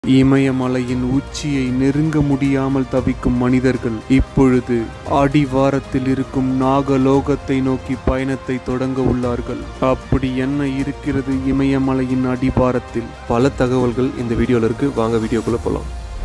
இமயமலையின் உச்சியை நெருங்க முடியாமல் தவிக்கும் மனிதர்கள் இப்பொழுது அடிவாரத்தில் இருக்கும் நாகலோகத்தை நோக்கி பயணத்தை தொடங்க உள்ளார்கள் அப்படி என்ன இருக்கிறது இமயமலையின் அடிவாரத்தில் பல தகவல்கள் இந்த வீடியோவில் இருக்கு வாங்க வீடியோக்குள்ள போகலாம்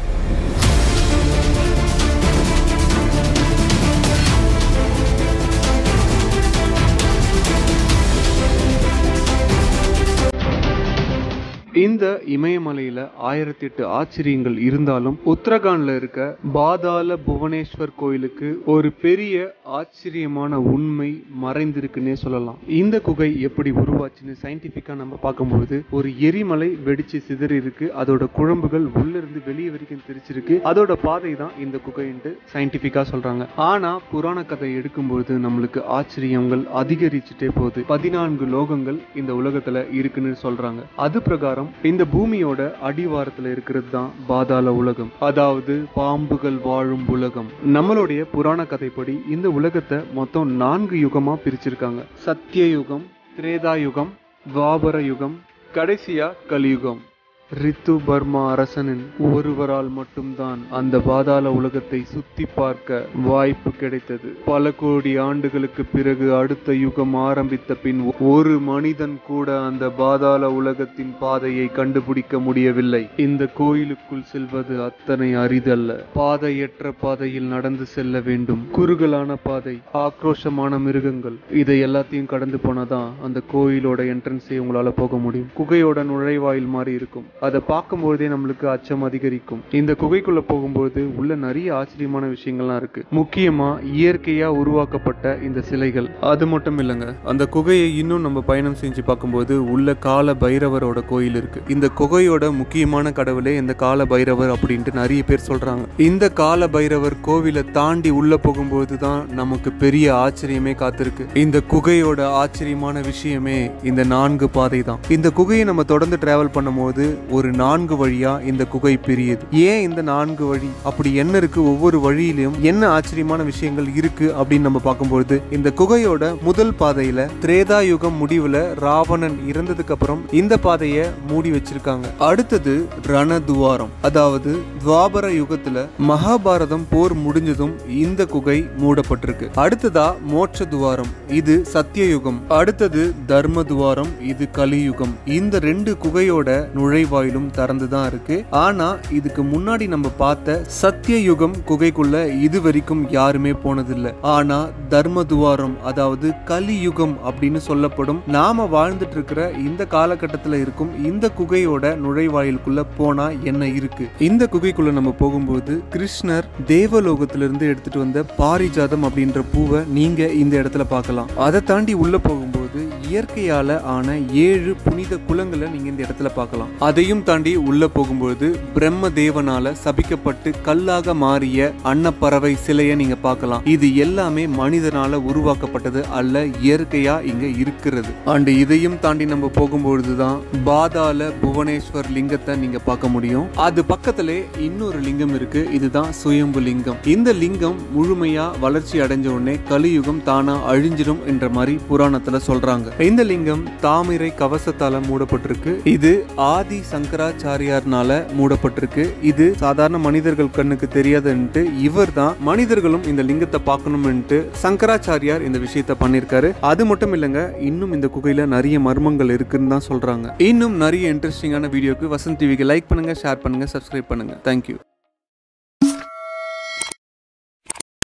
இந்த இமயமலையில ஆயிரத்தி எட்டு ஆச்சரியங்கள் இருந்தாலும் உத்தரகாண்ட்ல இருக்க பாதாள புவனேஸ்வர் கோயிலுக்கு ஒரு பெரிய ஆச்சரியமான உண்மை மறைந்திருக்குன்னே சொல்லலாம் இந்த குகை எப்படி உருவாச்சுன்னு சயின்டிபிக்கா நம்ம பார்க்கும்போது ஒரு எரிமலை வெடிச்சு சிதறி இருக்கு அதோட குழம்புகள் உள்ள இருந்து வெளியே வரைக்கும் தெரிச்சிருக்கு அதோட பாதை தான் இந்த குகைன்ட்டு சயின்டிபிக்கா சொல்றாங்க ஆனா புராண கதை எடுக்கும்போது நம்மளுக்கு ஆச்சரியங்கள் அதிகரிச்சுட்டே போகுது பதினான்கு லோகங்கள் இந்த உலகத்துல இருக்குன்னு சொல்றாங்க அது பிரகாரம் இந்த பூமியோட அடிவாரத்துல இருக்கிறது தான் பாதாள உலகம் அதாவது பாம்புகள் வாழும் உலகம் நம்மளுடைய புராண கதைப்படி இந்த உலகத்தை மொத்தம் நான்கு யுகமா பிரிச்சிருக்காங்க சத்திய யுகம் திரேதா யுகம் துவாபர யுகம் கடைசியா கலியுகம் ரித்து பர்மா அரசனின் ஒருவரால் மட்டும்தான் அந்த பாதாள உலகத்தை சுத்தி பார்க்க வாய்ப்பு கிடைத்தது பல கோடி ஆண்டுகளுக்கு பிறகு அடுத்த யுகம் ஆரம்பித்த பின் ஒரு மனிதன் கூட அந்த பாதாள உலகத்தின் பாதையை கண்டுபிடிக்க முடியவில்லை இந்த கோயிலுக்குள் செல்வது அத்தனை அரிதல்ல பாதையற்ற பாதையில் நடந்து செல்ல வேண்டும் குறுகலான பாதை ஆக்ரோஷமான மிருகங்கள் இதை எல்லாத்தையும் கடந்து போனாதான் அந்த கோயிலோட என்ட்ரன்ஸே உங்களால போக முடியும் குகையோட நுழைவாயில் மாதிரி இருக்கும் அதை பார்க்கும்போதே நம்மளுக்கு அச்சம் அதிகரிக்கும் இந்த குகைக்குள்ள போகும்போது உள்ள நிறைய ஆச்சரியமான விஷயங்கள்லாம் இருக்கு முக்கியமா இயற்கையா உருவாக்கப்பட்ட இந்த சிலைகள் அது மட்டும் இல்லைங்க அந்த குகையை இன்னும் நம்ம பயணம் செஞ்சு பார்க்கும்போது உள்ள கால பைரவரோட கோயில் இருக்கு இந்த குகையோட முக்கியமான கடவுளே இந்த கால பைரவர் அப்படின்ட்டு நிறைய பேர் சொல்றாங்க இந்த கால பைரவர் கோவிலை தாண்டி உள்ள போகும்போது தான் நமக்கு பெரிய ஆச்சரியமே காத்திருக்கு இந்த குகையோட ஆச்சரியமான விஷயமே இந்த நான்கு பாதை தான் இந்த குகையை நம்ம தொடர்ந்து டிராவல் பண்ணும்போது ஒரு நான்கு வழியா இந்த குகை பிரியுது ஏன் இந்த நான்கு வழி அப்படி என்ன இருக்கு ஒவ்வொரு வழியிலும் என்ன ஆச்சரியமான விஷயங்கள் இருக்கு அப்படின்னு நம்ம பார்க்கும்போது இந்த குகையோட முதல் பாதையில திரேதா யுகம் முடிவுல ராவணன் இறந்ததுக்கு அப்புறம் இந்த பாதையை மூடி வச்சிருக்காங்க அடுத்தது ரணதுவாரம் அதாவது துவாபர யுகத்துல மகாபாரதம் போர் முடிஞ்சதும் இந்த குகை மூடப்பட்டிருக்கு அடுத்ததா மோட்ச துவாரம் இது சத்திய யுகம் அடுத்தது தர்ம துவாரம் இது கலியுகம் இந்த ரெண்டு குகையோட நுழைவாயிலும் திறந்து தான் இருக்கு ஆனா இதுக்கு முன்னாடி நம்ம பார்த்த சத்திய யுகம் குகைக்குள்ள இது வரைக்கும் யாருமே போனதில்லை ஆனா தர்ம துவாரம் அதாவது கலியுகம் அப்படின்னு சொல்லப்படும் நாம வாழ்ந்துட்டு இருக்கிற இந்த காலகட்டத்துல இருக்கும் இந்த குகையோட நுழைவாயிலுக்குள்ள போனா என்ன இருக்கு இந்த குகைக்குள்ள நம்ம போகும்போது கிருஷ்ணர் தேவலோகத்திலிருந்து எடுத்துட்டு வந்த பாரிஜாதம் அப்படின்ற பூவை நீங்க இந்த இடத்துல பார்க்கலாம் அதை தாண்டி உள்ள போகும்போது இயற்கையால ஆன ஏழு புனித குளங்களை நீங்க இந்த இடத்துல பார்க்கலாம் அதையும் தாண்டி உள்ள போகும்போது பிரம்ம தேவனால சபிக்கப்பட்டு கல்லாக மாறிய அன்னப்பறவை சிலையை நீங்க பார்க்கலாம் இது எல்லாமே மனிதனால உருவாக்கப்பட்டது அல்ல இயற்கையா இங்க இருக்கிறது அண்ட் இதையும் தாண்டி நம்ம போகும்பொழுதுதான் பாதாள புவனேஸ்வர் லிங்கத்தை நீங்க பார்க்க முடியும் அது பக்கத்திலே இன்னொரு லிங்கம் இருக்கு இதுதான் சுயம்பு லிங்கம் இந்த லிங்கம் முழுமையா வளர்ச்சி அடைஞ்ச உடனே கலியுகம் தானா அழிஞ்சிடும் என்ற மாதிரி புராணத்துல சொல்றாங்க இந்த லிங்கம் தாமிரை கவசத்தால மூடப்பட்டிருக்கு இது ஆதி சங்கராச்சாரியார்னால மூடப்பட்டிருக்கு இது சாதாரண மனிதர்கள் கண்ணுக்கு தெரியாதுன்ட்டு இவர் தான் மனிதர்களும் இந்த லிங்கத்தை பார்க்கணும்னுட்டு சங்கராச்சாரியார் இந்த விஷயத்த பண்ணிருக்காரு அது மட்டும் இல்லைங்க இன்னும் இந்த குகையில நிறைய மர்மங்கள் இருக்குன்னு தான் சொல்றாங்க இன்னும் நிறைய இன்ட்ரெஸ்டிங்கான வீடியோக்கு வசந்த் டிவிக்கு லைக் பண்ணுங்க ஷேர் பண்ணுங்க சப்ஸ்கிரைப் பண்ணுங்க தேங்க்யூ